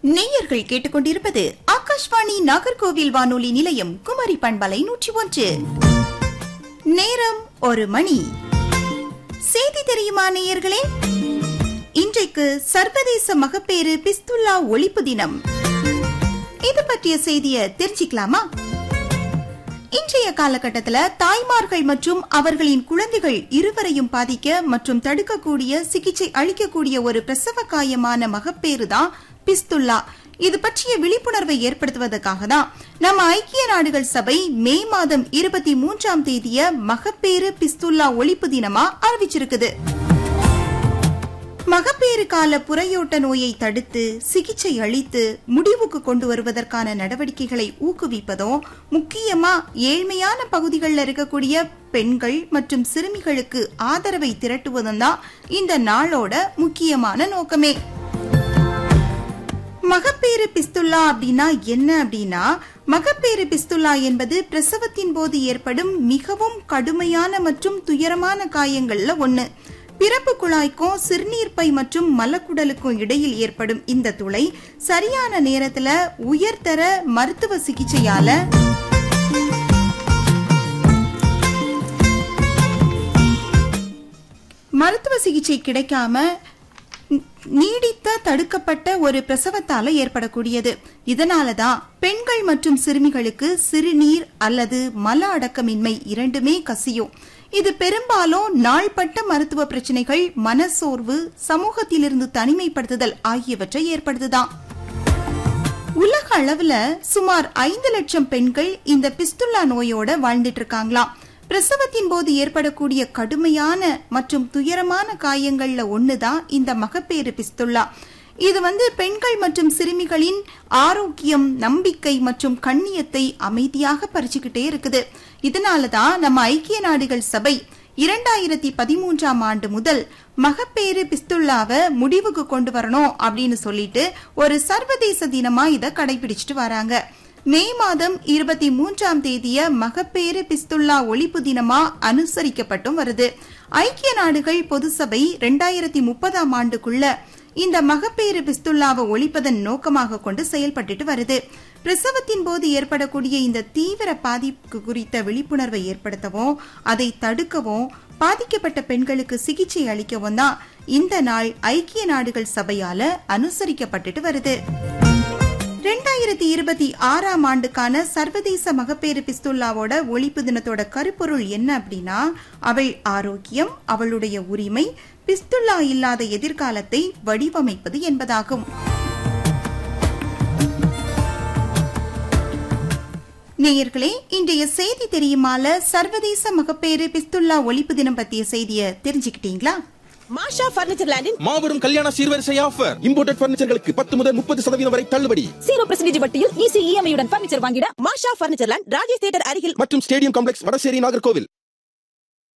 நேயர்கள் கேட்டுக்கொண்டிருப்பது ஆகாஷ்வாணி நாகர்கோவில் வானொலி நிலையம் குமரி பண்பலை நூற்றி ஒன்று நேரம் ஒரு மணி செய்தி தெரியுமா நேயர்களே இன்றைக்கு சர்வதேச மகப்பேறு பிஸ்துல்லா ஒழிப்பு தினம் இது பற்றிய செய்தியை தெரிஞ்சுக்கலாமா இன்றைய காலகட்டத்தில் தாய்மார்கள் மற்றும் அவர்களின் குழந்தைகள் இருவரையும் பாதிக்க மற்றும் தடுக்கக்கூடிய சிகிச்சை அளிக்கக்கூடிய ஒரு பிரசவ காயமான மகப்பேறு தான் பிஸ்துல்லா இது பற்றிய விழிப்புணர்வை ஏற்படுத்துவதற்காக தான் நம்ம ஐக்கிய நாடுகள் சபை மே மாதம் இருபத்தி மூன்றாம் தேதிய மகப்பேறு பிஸ்துல்லா ஒழிப்பு தினமா அறிவிச்சிருக்குது மகப்பேறு கால புறையோட்ட நோயை தடுத்து சிகிச்சை அளித்து முடிவுக்கு கொண்டு வருவதற்கான நடவடிக்கைகளை ஊக்குவிப்பதும் முக்கியமா ஏழ்மையான பகுதிகளில் இருக்கக்கூடிய பெண்கள் மற்றும் சிறுமிகளுக்கு ஆதரவை திரட்டுவதும் தான் இந்த நாளோட முக்கியமான நோக்கமே மகப்பேறு பிஸ்துல்லா அப்படின்னா என்ன அப்படின்னா மகப்பேறு பிஸ்துல்லா என்பது பிரசவத்தின் போது ஏற்படும் மிகவும் கடுமையான மற்றும் துயரமான காயங்கள்ல ஒண்ணு பிறப்பு குழாய்க்கும் சிறுநீர்ப்பை மற்றும் மலக்குடலுக்கும் இடையில் ஏற்படும் இந்த துளை சரியான நேரத்துல உயர்தர மருத்துவ சிகிச்சையால மருத்துவ சிகிச்சை கிடைக்காம நீடித்த தடுக்கப்பட்ட ஒரு பிரசவத்தால ஏற்படக்கூடியது இதனாலதான் பெண்கள் மற்றும் சிறுமிகளுக்கு சிறுநீர் அல்லது மல அடக்கமின்மை இரண்டுமே கசியும் இது பெரும்பாலும் நாள்பட்ட மருத்துவ பிரச்சனைகள் மனசோர்வு சமூகத்திலிருந்து தனிமைப்படுத்துதல் ஆகியவற்றை ஏற்படுத்துதான் உலக அளவுல சுமார் ஐந்து லட்சம் பெண்கள் இந்த பிஸ்துல்லா நோயோட வாழ்ந்துட்டு இருக்காங்களாம் பிரசவத்தின் போது ஏற்படக்கூடிய கடுமையான மற்றும் துயரமான காயங்கள்ல ஒண்ணுதான் இந்த மகப்பேறு பிஸ்துல்லா இது வந்து பெண்கள் மற்றும் சிறுமிகளின் ஆரோக்கியம் நம்பிக்கை மற்றும் கண்ணியத்தை அமைதியாக பறிச்சுக்கிட்டே இருக்குது இதனாலதான் நம்ம ஐக்கிய நாடுகள் சபை இரண்டாயிரத்தி பதிமூன்றாம் ஆண்டு முதல் மகப்பேறு பிஸ்துல்லாவை முடிவுக்கு கொண்டு வரணும் அப்படின்னு சொல்லிட்டு ஒரு சர்வதேச தினமா இதை கடைபிடிச்சிட்டு வராங்க மே மாதம் இருபத்தி மூன்றாம் தேதிய மகப்பேறு பிஸ்துல்லா ஒழிப்பு தினமா அனுசரிக்கப்பட்டும் வருது ஐக்கிய நாடுகள் பொது சபை ரெண்டாயிரத்தி முப்பதாம் ஆண்டுக்குள்ள இந்த மகப்பேறு பிஸ்துல்லாவை ஒழிப்பதன் நோக்கமாக கொண்டு செயல்பட்டுட்டு வருது பிரசவத்தின் போது ஏற்படக்கூடிய இந்த தீவிர பாதிப்பு குறித்த விழிப்புணர்வை ஏற்படுத்தவும் அதை தடுக்கவும் பாதிக்கப்பட்ட பெண்களுக்கு சிகிச்சை அளிக்கவும் தான் இந்த நாள் ஐக்கிய நாடுகள் சபையால அனுசரிக்கப்பட்டுட்டு வருது ரெண்டாயிரத்தி இருபத்தி ஆறாம் ஆண்டுக்கான சர்வதேச மகப்பேறு பிஸ்துல்லாவோட ஒழிப்பு தினத்தோட கருப்பொருள் என்ன அப்படின்னா அவள் ஆரோக்கியம் அவளுடைய உரிமை பிஸ்துல்லா இல்லாத எதிர்காலத்தை வடிவமைப்பது என்பதாகும் நேயர்களே இன்றைய செய்தி தெரியுமால சர்வதேச மகப்பேறு பிஸ்துல்லா ஒழிப்பு தினம் பத்திய செய்தியை தெரிஞ்சுக்கிட்டீங்களா மாஷா பர்னிச்சர் லேண்டின் மாபெரும் கல்யாண சீர்வரிசை ஆஃபர் இம்போர்ட்டட் பர்னிச்சர்களுக்கு பத்து முதல் முப்பது சதவீதம் வரை தள்ளுபடி ஜீரோ பர்சன்டேஜ் வட்டியில் ஈஸி இஎம்ஐ உடன் பர்னிச்சர் வாங்கிட Masha furniture land Rajesh theatre அருகில் மற்றும் ஸ்டேடியம் காம்ப்ளெக்ஸ் வடசேரி நாகர்கோவில்